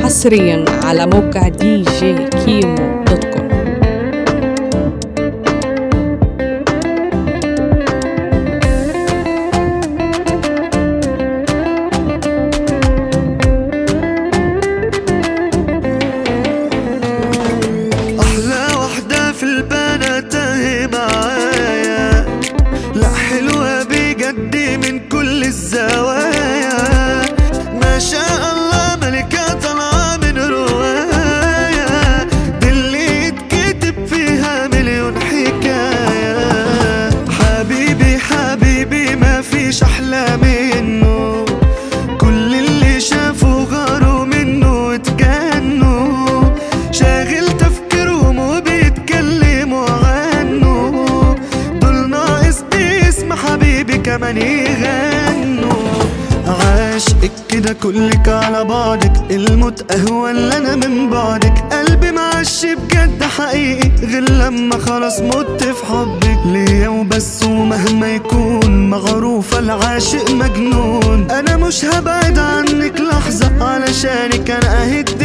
حصريا على موقع دي جي كيمو دوت كوم احلى وحدة في البنات هي معايا لا حلوة بجد من كل الزوايا ما شاء الله ملكة طالعة من رواية دي اللي يتكتب فيها مليون حكاية حبيبي حبيبي ما فيش احلى منه كل اللي شافوا غاروا منه واتجنوا شاغل تفكيرهم وبيتكلموا عنه دول ناقص باسم حبيبي كمان يغنوا عاشقك كده كلك على بعضك الموت اهون لنا من بعدك قلبي معش بجد حقيقي غير لما خلاص مت في حبك ليا وبس ومهما يكون معروفة العاشق مجنون انا مش هبعد عنك لحظة علشانك انا اهد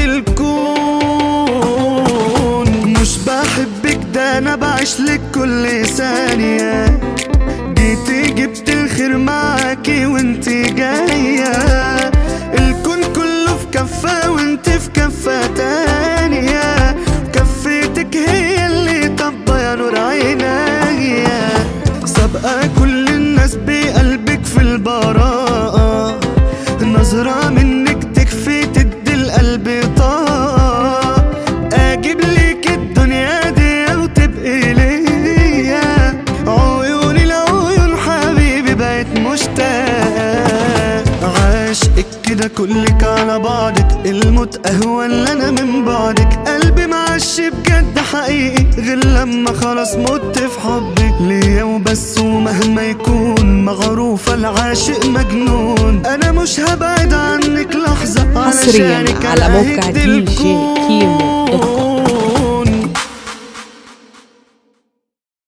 الكون مش بحبك ده انا بعيش لك كل ثانية جيتي جبت الخير معاكي وانتي جاية الكون كله في كفة وانت في كفة تانية كفتك هي اللي طبة يا نور عينيا سابقة كل الناس بقلبك في البراءة نظرة منك تكفي تدي القلب طاقة اجيب لك الدنيا دي وتبقي ليا عيوني لعيون حبيبي بقت مشتاق عاشقك كده كلك على بعضك الموت اهون لنا من بعدك قلبي معش بجد حقيقي غير لما خلاص مت في حبك ليا وبس ومهما يكون معروفة العاشق مجنون انا مش هبعد عنك لحظة حصرياً علشانك على أنا موقع هدي دي جي الكون. كيمو